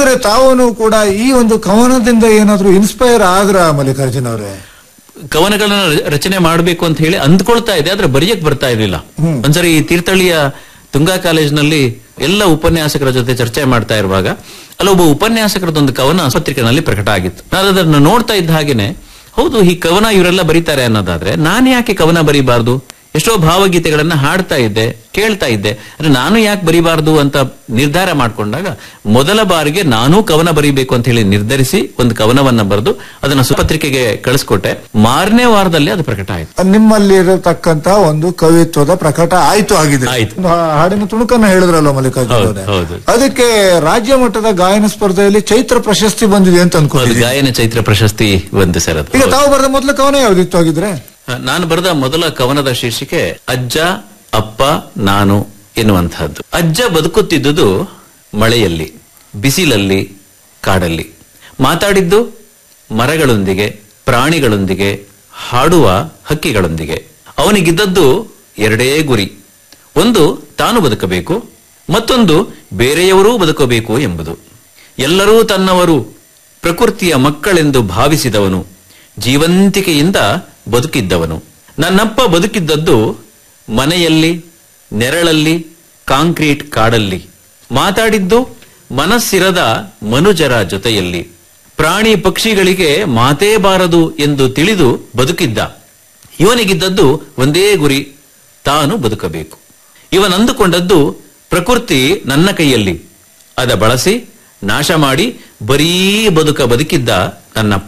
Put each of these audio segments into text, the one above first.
ಹಾಗಿದ್ರೆ ತಾವು ಕೂಡ ಈ ಒಂದು ಕವನದಿಂದ ಏನಾದ್ರೂ ಇನ್ಸ್ಪೈರ್ ಆದ್ರ ಮಲ್ಲಿಕಾರ್ಜುನ್ ಅವರೇ ಕವನಗಳನ್ನ ರ- ರಚನೆ ಮಾಡಬೇಕು ಅಂತ ಹೇಳಿ ಅಂದ್ಕೊಳ್ತಾ ಇದೆ ಆದ್ರೆ ಬರೆಯಕ್ ಬರ್ತಾ ಇರ್ಲಿಲ್ಲ ಒಂದ್ಸರಿ ಈ ತೀರ್ಥಹಳ್ಳಿಯ ತುಂಗಾ ಕಾಲೇಜಿನಲ್ಲಿ ಎಲ್ಲ ಉಪನ್ಯಾಸಕರ ಜೊತೆ ಚರ್ಚೆ ಮಾಡ್ತಾ ಇರುವಾಗ ಅಲ್ಲೊಬ್ಬ ಉಪನ್ಯಾಸಕರದೊಂದು ಕವನ ಪತ್ರಿಕೆನಲ್ಲಿ ಪ್ರಕಟ ಆಗಿತ್ತು ನಾನು ಅದನ್ನು ನೋಡ್ತಾ ಇದ್ದ ಹಾಗೇನೆ ಹೌದು ಈ ಕವನ ಇವರೆಲ್ಲ ಬರೀತಾರೆ ಅನ್ನೋದಾದ್ರೆ ನಾನು ಯಾಕೆ ಕವನ ಬರೀಬಾರ್ದು ಎಷ್ಟೋ ಭಾವಗೀತೆಗಳನ್ನ ಹಾಡ್ತಾ ಇದ್ದೆ ಕೇಳ್ತಾ ಇದ್ದೆ ಅಂದ್ರೆ ನಾನು ಯಾಕೆ ಬರಿಬಾರ್ದು ಅಂತ ನಿರ್ಧಾರ ಮಾಡ್ಕೊಂಡಾಗ ಮೊದಲ ಬಾರಿಗೆ ನಾನೂ ಕವನ ಬರೀಬೇಕು ಅಂತ ಹೇಳಿ ನಿರ್ಧರಿಸಿ ಒಂದು ಕವನವನ್ನ ಬರೆದು ಅದನ್ನ ಸುಪತ್ರಿಕೆಗೆ ಕಳಿಸ್ಕೊಟ್ಟೆ ಮಾರನೇ ವಾರದಲ್ಲಿ ಅದು ಪ್ರಕಟ ಆಯ್ತು ನಿಮ್ಮಲ್ಲಿ ಇರತಕ್ಕಂತ ಒಂದು ಕವಿತ್ವದ ಪ್ರಕಟ ಆಯ್ತು ಆಗಿದೆ ಆಯ್ತು. ಒಂದು ಹಾಡಿನ ತುಣುಕನ್ನ ಹೇಳಿದ್ರಲ್ಲ ಮಲ್ಲಿಕಾರ್ಜುನ್ ಹೌದು, ಅವರೇ ಹೌದು. ಅದಕ್ಕೆ ರಾಜ್ಯ ಮಟ್ಟದ ಗಾಯನ ಸ್ಪರ್ಧೆಯಲ್ಲಿ ಚೈತ್ರ ಪ್ರಶಸ್ತಿ ಬಂದಿದೆ ಅಂತ ಅದು ಅನ್ಕೊಂಡಿದ್ದೀನಿ ಗಾಯನ ಚೈತ್ರ ಪ್ರಶಸ್ತಿ ಬಂತು ಸರ್ ಅದು ಈಗ ತಾವು ಬರೆದ ಮೊದಲ ಕವನ ಯಾವ್ದಿತ್ತು ಆಗಿದ್ರೆ ನಾನು ಬರೆದ ಮೊದಲ ಕವನದ ಶೀರ್ಷಿಕೆ ಅಜ್ಜ ಅಪ್ಪ ನಾನು ಎನ್ನುವಂತಹದ್ದು ಅಜ್ಜ ಬದುಕುತ್ತಿದ್ದುದು ಮಳೆಯಲ್ಲಿ ಬಿಸಿಲಲ್ಲಿ ಕಾಡಲ್ಲಿ ಮಾತಾಡಿದ್ದು ಮರಗಳೊಂದಿಗೆ ಪ್ರಾಣಿಗಳೊಂದಿಗೆ ಹಾಡುವ ಹಕ್ಕಿಗಳೊಂದಿಗೆ ಅವನಿಗಿದ್ದದ್ದು ಎರಡೇ ಗುರಿ ಒಂದು ತಾನು ಬದುಕಬೇಕು ಮತ್ತೊಂದು ಬೇರೆಯವರೂ ಬದುಕಬೇಕು ಎಂಬುದು ಎಲ್ಲರೂ ತನ್ನವರು ಪ್ರಕೃತಿಯ ಮಕ್ಕಳೆಂದು ಭಾವಿಸಿದವನು ಜೀವಂತಿಕೆಯಿಂದ ಬದುಕಿದ್ದವನು ನನ್ನಪ್ಪ ಬದುಕಿದ್ದದ್ದು ಮನೆಯಲ್ಲಿ ನೆರಳಲ್ಲಿ ಕಾಂಕ್ರೀಟ್ ಕಾಡಲ್ಲಿ ಮಾತಾಡಿದ್ದು ಮನಸ್ಸಿರದ ಮನುಜರ ಜೊತೆಯಲ್ಲಿ ಪ್ರಾಣಿ ಪಕ್ಷಿಗಳಿಗೆ ಮಾತೇ ಬಾರದು ಎಂದು ತಿಳಿದು ಬದುಕಿದ್ದ ಇವನಿಗಿದ್ದದ್ದು ಒಂದೇ ಗುರಿ ತಾನು ಬದುಕಬೇಕು ಇವನಂದುಕೊಂಡದ್ದು ಪ್ರಕೃತಿ ನನ್ನ ಕೈಯಲ್ಲಿ ಅದ ಬಳಸಿ ನಾಶ ಮಾಡಿ ಬರೀ ಬದುಕ ಬದುಕಿದ್ದ ನನ್ನಪ್ಪ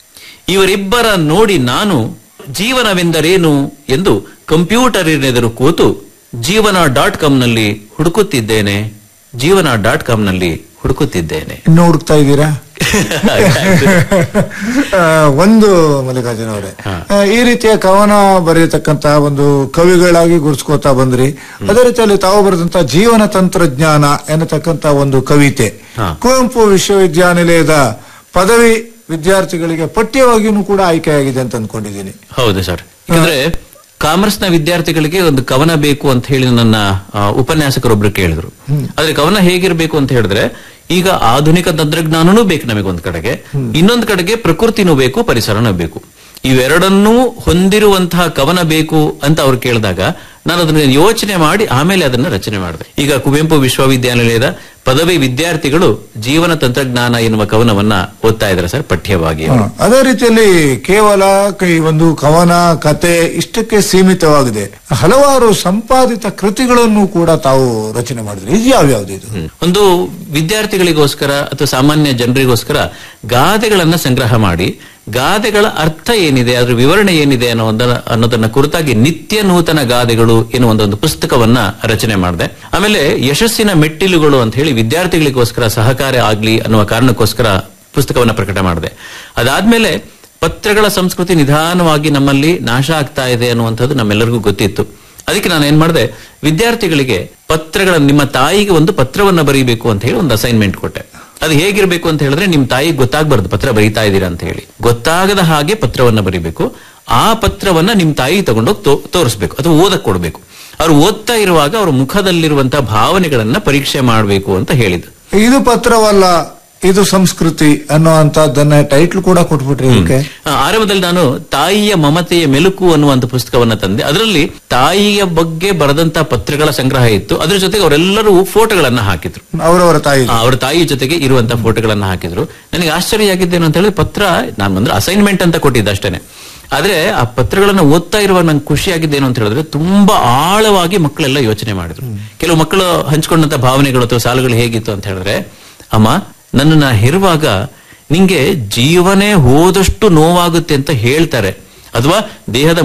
ಇವರಿಬ್ಬರ ನೋಡಿ ನಾನು ಜೀವನವೆಂದರೇನು ಎಂದು ಕಂಪ್ಯೂಟರಿನೆದುರು ಕೂತು ಜೀವನ ಡಾಟ್ ಕಾಮ್ನಲ್ಲಿ ಹುಡುಕುತ್ತಿದ್ದೇನೆ ಜೀವನ ಡಾಟ್ ಕಾಮ್ನಲ್ಲಿ ಹುಡುಕುತ್ತಿದ್ದೇನೆ ಇನ್ನು ಹುಡುಕ್ತಾ ಇದ್ದೀರಾ ಆ, ಒಂದು ಮಲ್ಲಿಕಾರ್ಜುನ ಅವರೇ ಆ, ಈ ರೀತಿಯ ಕವನ ಬರೆಯತಕ್ಕಂತ ಒಂದು ಕವಿಗಳಾಗಿ ಗುರುಸ್ಕೋತಾ ಬಂದ್ರಿ ಅದೇ ರೀತಿಯಲ್ಲಿ ತಾವು ಬರೆದಂತ ಜೀವನ ತಂತ್ರಜ್ಞಾನ ಎನ್ನತಕ್ಕಂತ ಒಂದು ಕವಿತೆ ಹಾ. ಕುವೆಂಪು ವಿಶ್ವವಿದ್ಯಾನಿಲಯದ ಪದವಿ ವಿದ್ಯಾರ್ಥಿಗಳಿಗೆ ಪಠ್ಯವಾಗಿಯೂ ಕೂಡ ಆಯ್ಕೆಯಾಗಿದೆ ಅಂತ ಅನ್ಕೊಂಡಿದ್ದೀನಿ ಹೌದು ಸರ್ ಯಾಕಂದ್ರೆ ಕಾಮರ್ಸ್ ನ ವಿದ್ಯಾರ್ಥಿಗಳಿಗೆ ಒಂದು ಕವನ ಬೇಕು ಅಂತ ಹೇಳಿ ನನ್ನ ಆ, ಉಪನ್ಯಾಸಕರೊಬ್ರು ಕೇಳಿದ್ರು ಆದ್ರೆ ಕವನ ಹೇಗಿರ್ಬೇಕು ಅಂತ ಹೇಳಿದ್ರೆ ಈಗ ಆಧುನಿಕ ತಂತ್ರಜ್ಞಾನನೂ ಬೇಕು ನಮಗೆ ಒಂದ್ ಕಡೆಗೆ ಇನ್ನೊಂದ್ ಕಡೆಗೆ ಪ್ರಕೃತಿನೂ ಬೇಕು ಪರಿಸರನೂ ಬೇಕು ಇವೆರಡನ್ನೂ ಹೊಂದಿರುವಂತಹ ಕವನ ಬೇಕು ಅಂತ ಅವ್ರು ಕೇಳಿದಾಗ ನಾನು ಅದನ್ನ ಯೋಚನೆ ಮಾಡಿ ಆಮೇಲೆ ಅದನ್ನ ರಚನೆ ಮಾಡಿದೆ ಈಗ ಕುವೆಂಪು ವಿಶ್ವವಿದ್ಯಾನಿಲಯದ ಪದವಿ ವಿದ್ಯಾರ್ಥಿಗಳು ಜೀವನ ತಂತ್ರಜ್ಞಾನ ಎನ್ನುವ ಕವನವನ್ನ ಓದ್ತಾ ಇದ್ದಾರೆ ಸರ್ ಪಠ್ಯವಾಗಿ ಅವರು. ಹಾ, ಅದೇ ರೀತಿಯಲ್ಲಿ ಕೇವಲ ಕ- ಈ ಒಂದು ಕವನ ಕತೆ ಇಷ್ಟಕ್ಕೆ ಸೀಮಿತವಾಗಿದೆ ಹಲವಾರು ಸಂಪಾದಿತ ಕೃತಿಗಳನ್ನು ಕೂಡ ತಾವು ರಚನೆ ಮಾಡಿದ್ರಿ ಇದು ಯಾವ್ಯಾವ್ದು ಇದು ಒಂದು ವಿದ್ಯಾರ್ಥಿಗಳಿಗೋಸ್ಕರ ಅಥವಾ ಸಾಮಾನ್ಯ ಜನರಿಗೋಸ್ಕರ ಗಾದೆಗಳನ್ನ ಸಂಗ್ರಹ ಮಾಡಿ ಗಾದೆಗಳ ಅರ್ಥ ಏನಿದೆ ಅದರ ವಿವರಣೆ ಏನಿದೆ ಅನ್ನೋದನ್ನ ಅನ್ನೋದನ್ನ ಕುರಿತಾಗಿ ನಿತ್ಯ ನೂತನ ಗಾದೆಗಳು ಎನ್ನುವ ಒಂದು ಪುಸ್ತಕವನ್ನ ರಚನೆ ಮಾಡಿದೆ ಆಮೇಲೆ ಯಶಸ್ಸಿನ ಮೆಟ್ಟಿಲುಗಳು ಅಂತ ಹೇಳಿ ವಿದ್ಯಾರ್ಥಿಗಳಿಗೋಸ್ಕರ ಸಹಕಾರ ಆಗ್ಲಿ ಅನ್ನುವ ಕಾರಣಕ್ಕೋಸ್ಕರ ಪುಸ್ತಕವನ್ನ ಪ್ರಕಟ ಮಾಡಿದೆ ಅದಾದ್ಮೇಲೆ ಪತ್ರಗಳ ಸಂಸ್ಕೃತಿ ನಿಧಾನವಾಗಿ ನಮ್ಮಲ್ಲಿ ನಾಶ ಆಗ್ತಾ ಇದೆ ಅನ್ನುವಂಥದ್ದು ನಮ್ಮೆಲ್ಲರಿಗೂ ಗೊತ್ತಿತ್ತು ಅದಕ್ಕೆ ನಾನು ಏನ್ ಮಾಡಿದೆ ವಿದ್ಯಾರ್ಥಿಗಳಿಗೆ ಪತ್ರಗಳ ನಿಮ್ಮ ತಾಯಿಗೆ ಒಂದು ಪತ್ರವನ್ನ ಬರೀಬೇಕು ಅಂತ ಹೇಳಿ ಒಂದು ಅಸೈನ್ಮೆಂಟ್ ಕೊಟ್ಟೆ ಅದು ಹೇಗಿರ್ಬೇಕು ಅಂತ ಹೇಳಿದ್ರೆ ನಿಮ್ ತಾಯಿಗೆ ಗೊತ್ತಾಗ್ಬಾರ್ದು ಪತ್ರ ಬರೀತಾ ಇದ್ದೀರಾ ಅಂತ ಹೇಳಿ ಗೊತ್ತಾಗದ ಹಾಗೆ ಪತ್ರವನ್ನ ಬರೀಬೇಕು ಆ ಪತ್ರವನ್ನ ನಿಮ್ ತಾಯಿ ತಗೊಂಡೋಗಿ ತೋ- ತೋರಿಸ್ಬೇಕು ಅಥವಾ ಓದಕ್ ಕೊಡ್ಬೇಕು ಅವ್ರು ಓದ್ತಾ ಇರುವಾಗ ಅವ್ರ ಮುಖದಲ್ಲಿರುವಂತಹ ಭಾವನೆಗಳನ್ನ ಪರೀಕ್ಷೆ ಮಾಡಬೇಕು ಅಂತ ಹೇಳಿದ್ದು ಇದು ಪತ್ರವಲ್ಲ ಇದು ಸಂಸ್ಕೃತಿ ಅನ್ನುವಂತದ್ದನ್ನ ಟೈಟ್ಲ್ ಕೂಡ ಕೊಟ್ಬಿಟ್ರಿ ಇದಕ್ಕೆ ಆ, ಆರಂಭದಲ್ಲಿ ನಾನು ತಾಯಿಯ ಮಮತೆಯ ಮೆಲುಕು ಅನ್ನುವಂತ ಪುಸ್ತಕವನ್ನ ತಂದೆ ಅದರಲ್ಲಿ ತಾಯಿಯ ಬಗ್ಗೆ ಬರೆದಂತ ಪತ್ರಗಳ ಸಂಗ್ರಹ ಇತ್ತು ಅದ್ರ ಜೊತೆಗೆ ಅವರೆಲ್ಲರೂ ಫೋಟೋಗಳನ್ನ ಹಾಕಿದ್ರು ಅವರವರ ತಾಯಿ ಆ, ಅವರ ತಾಯಿ ಜೊತೆಗೆ ಇರುವಂತ ಫೋಟೋಗಳನ್ನ ಹಾಕಿದ್ರು ನನಗೆ ಆಶ್ಚರ್ಯ ಆಗಿದ್ದೇನು ಅಂತ ಹೇಳಿದ್ರೆ ಪತ್ರ ನಾನು ಅಂದ್ರೆ ಅಸೈನ್ಮೆಂಟ್ ಅಂತ ಕೊಟ್ಟಿದ್ದೆ ಅಷ್ಟೇನೆ ಆದ್ರೆ ಆ ಪತ್ರಗಳನ್ನ ಓದ್ತಾ ಇರುವ ನಂಗೆ ಖುಷಿ ಆಗಿದ್ದೇನು ಅಂತ ಹೇಳಿದ್ರೆ ತುಂಬಾ ಆಳವಾಗಿ ಮಕ್ಕಳೆಲ್ಲ ಯೋಚನೆ ಮಾಡಿದ್ರು ಕೆಲವು ಮಕ್ಕಳು ಹಂಚ್ಕೊಂಡಂತ ಭಾವನೆಗಳು ಅಥವಾ ಸಾಲುಗಳು ಹೇಗಿತ್ತು ಅಂತ ಹೇಳಿದ್ರೆ ಅಮ್ಮ ನನ್ನನ್ನ ಹೆರುವಾಗ ನಿಂಗೆ ಜೀವನೇ ಹೋದಷ್ಟು ನೋವಾಗುತ್ತೆ ಅಂತ ಹೇಳ್ತಾರೆ ಅಥವಾ ದೇಹದ